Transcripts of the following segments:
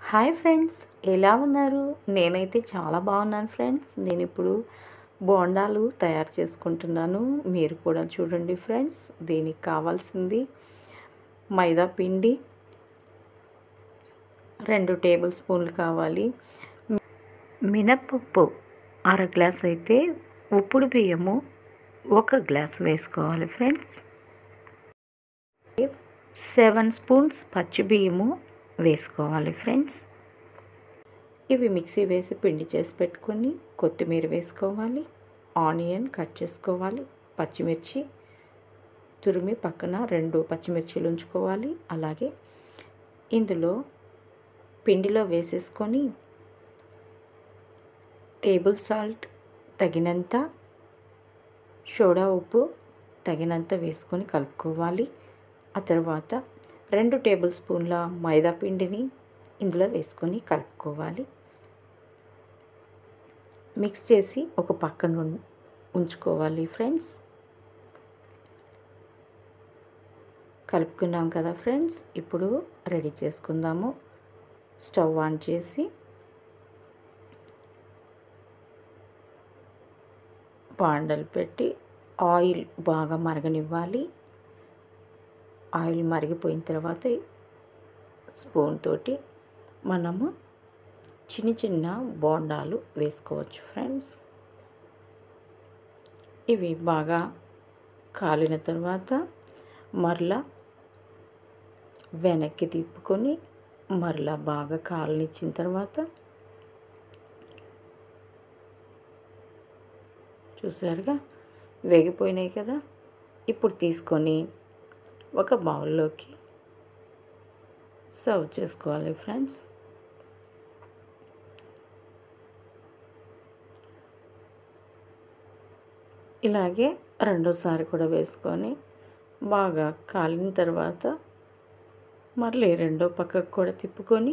hi friends ఎలా ఉన్నారు నేనైతే చాలా బాగున్నాను ఫ్రెండ్స్ నేను ఇప్పుడు బోండాలు తయారు చేసుకుంటున్నాను మీరు కూడా చూడండి ఫ్రెండ్స్ దీనికి కావాల్సింది మైదా పిండి రెండు టేబుల్ స్పూన్లు కావాలి మినప్పప్పు అర గ్లాస్ అయితే ఉప్పుడు బియ్యము ఒక గ్లాస్ వేసుకోవాలి ఫ్రెండ్స్ సెవెన్ స్పూన్స్ పచ్చి బియ్యము వేసుకోవాలి ఫ్రెండ్స్ ఇవి మిక్సీ వేసి పిండి చేసి పెట్టుకొని కొత్తిమీర వేసుకోవాలి ఆనియన్ కట్ చేసుకోవాలి పచ్చిమిర్చి తురిమి పక్కన రెండు పచ్చిమిర్చిలు ఉంచుకోవాలి అలాగే ఇందులో పిండిలో వేసేసుకొని టేబుల్ సాల్ట్ తగినంత సోడా ఉప్పు తగినంత వేసుకొని కలుపుకోవాలి ఆ తర్వాత రెండు టేబుల్ స్పూన్ల మైదా పిండిని ఇందులో వేసుకొని కలుపుకోవాలి మిక్స్ చేసి ఒక పక్కన ఉంచుకోవాలి ఫ్రెండ్స్ కలుపుకున్నాం కదా ఫ్రెండ్స్ ఇప్పుడు రెడీ చేసుకుందాము స్టవ్ ఆన్ చేసి బాండలు పెట్టి ఆయిల్ బాగా మరగనివ్వాలి ఆయిల్ మరిగిపోయిన తర్వాత స్పూన్ తోటి మనము చిన్న చిన్న బోండాలు వేసుకోవచ్చు ఫ్రెండ్స్ ఇవి బాగా కాలిన తర్వాత మరలా వెనక్కి తిప్పుకొని మరలా బాగా కాలనిచ్చిన తర్వాత చూసారుగా వేగిపోయినాయి కదా ఇప్పుడు తీసుకొని ఒక బౌల్లోకి సర్వ్ చేసుకోవాలి ఫ్రెండ్స్ ఇలాగే రెండోసారి కూడా వేసుకొని బాగా కాలిన తర్వాత మళ్ళీ రెండో పక్కకు కూడా తిప్పుకొని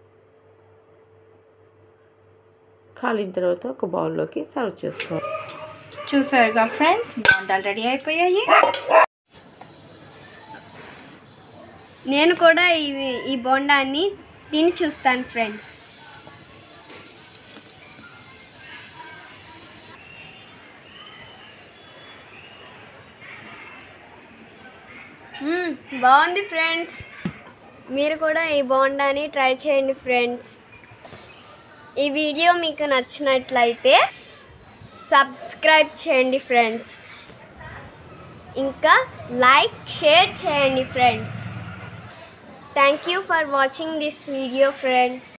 కాలిన తర్వాత ఒక బౌల్లోకి సర్వ్ చేసుకోవాలి చూసారుగా ఫ్రెండ్స్ బోండాలు రెడీ అయిపోయాయి నేను కూడా ఇవి ఈ బోండాన్ని తిని చూస్తాను ఫ్రెండ్స్ మ్మ్, బాగుంది ఫ్రెండ్స్ మీరు కూడా ఈ బోండాని ట్రై చేయండి ఫ్రెండ్స్ ఈ వీడియో మీకు నచ్చినట్లయితే సబ్స్క్రైబ్ చేయండి ఫ్రెండ్స్ ఇంకా లైక్ షేర్ చేయండి friends thank you for watching this video friends